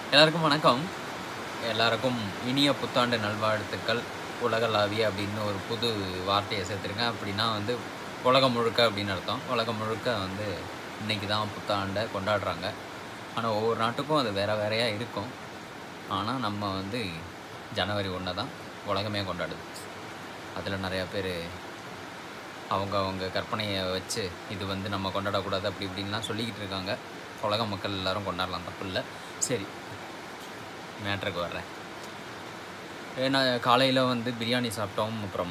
எல்லாருக்கும் வணக்கம் எல்லாருக்கும் இனிய புத்தாண்டு நல்வாழ்த்துக்கள் உலகளாவிய அப்படின்னு ஒரு புது வார்த்தையை சேர்த்துருக்கேன் அப்படின்னா வந்து உலகம் முழுக்க அப்படின்னு அர்த்தம் உலகம் முழுக்க வந்து இன்னைக்கு தான் புத்தாண்டை கொண்டாடுறாங்க ஆனால் ஒவ்வொரு நாட்டுக்கும் அது வேறு வேறையாக இருக்கும் ஆனால் நம்ம வந்து ஜனவரி ஒன்று தான் உலகமே கொண்டாடுது அதில் நிறையா பேர் அவங்க அவங்க கற்பனையை வச்சு இது வந்து நம்ம கொண்டாடக்கூடாது அப்படி இப்படின்லாம் சொல்லிக்கிட்டு இருக்காங்க உலக மக்கள் எல்லாரும் கொண்டாடலாம் தப்பு இல்லை சரி மேட்ருக்கு வர்றேன் ஏன்னா காலையில் வந்து பிரியாணி சாப்பிட்டோம் அப்புறம்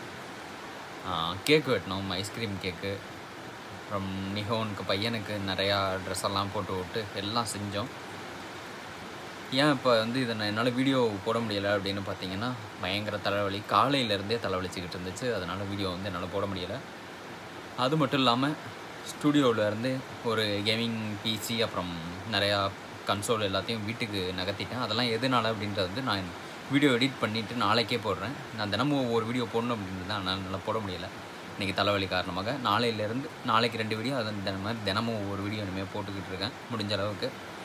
கேக் வெட்டினோம் ஐஸ்கிரீம் கேக்கு அப்புறம் நிஹோனுக்கு பையனுக்கு நிறையா ட்ரெஸ் எல்லாம் போட்டு விட்டு எல்லாம் செஞ்சோம் ஏன் இப்போ வந்து இதை நான் என்னால் வீடியோ போட முடியலை அப்படின்னு பார்த்தீங்கன்னா பயங்கர தலைவலி காலையிலேருந்தே தலைவலிச்சுக்கிட்டு இருந்துச்சு அதனால் வீடியோ வந்து என்னால் போட முடியலை அது மட்டும் இல்லாமல் ஸ்டூடியோவில் இருந்து ஒரு கேமிங் பிசி அப்புறம் நிறையா கன்சோல் எல்லாத்தையும் வீட்டுக்கு நகர்த்திட்டேன் அதெல்லாம் எதனால அப்படின்றது வந்து நான் வீடியோ எடிட் பண்ணிவிட்டு நாளைக்கே போடுறேன் நான் தினமும் ஒவ்வொரு வீடியோ போடணும் அப்படின்றது தான் என்னால் நல்லா போட முடியலை இன்றைக்கி தலைவலி காரணமாக நாளையிலேருந்து நாளைக்கு ரெண்டு வீடியோ அது இந்த மாதிரி தினமும் ஒவ்வொரு வீடியோ இனிமேல் போட்டுக்கிட்டு இருக்கேன் முடிஞ்ச அளவுக்கு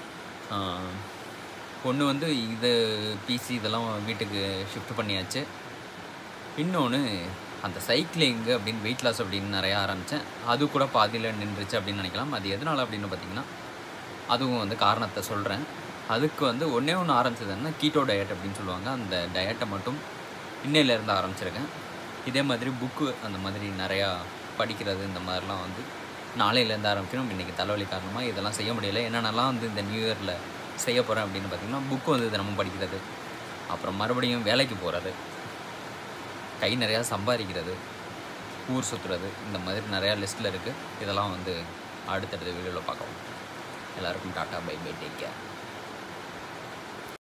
ஒன்று வந்து இது பிசி இதெல்லாம் வீட்டுக்கு ஷிஃப்ட் பண்ணியாச்சு இன்னொன்று அந்த சைக்கிளிங்கு அப்படின்னு வெயிட் லாஸ் அப்படின்னு நிறையா ஆரம்பித்தேன் அது கூட பாதியில் நின்றுச்சு அப்படின்னு நினைக்கலாம் அது எதனால் அப்படின்னு பார்த்தீங்கன்னா அதுவும் வந்து காரணத்தை சொல்கிறேன் அதுக்கு வந்து ஒன்றே ஒன்று ஆரம்பிச்சதுன்னா கீட்டோ டயட் அப்படின்னு சொல்லுவாங்க அந்த டயட்டை மட்டும் இன்னையிலேருந்து ஆரம்பிச்சிருக்கேன் இதே மாதிரி புக்கு அந்த மாதிரி நிறையா படிக்கிறது இந்த மாதிரிலாம் வந்து நாளையிலேருந்து ஆரம்பிக்கணும் இன்றைக்கி தலைவலி காரணமாக இதெல்லாம் செய்ய முடியல என்னென்னலாம் வந்து இந்த நியூ இயரில் செய்ய போகிறேன் அப்படின்னு பார்த்தீங்கன்னா புக்கு வந்து தினமும் படிக்கிறது அப்புறம் மறுபடியும் வேலைக்கு போகிறது கை நிறையா சம்பாதிக்கிறது ஊர் சுற்றுறது இந்த மாதிரி நிறையா லிஸ்ட்டில் இருக்குது இதெல்லாம் வந்து அடுத்தடுத்த வீடியோவில் பார்க்கலாம் எல்லாருக்கும் tata bye bye take care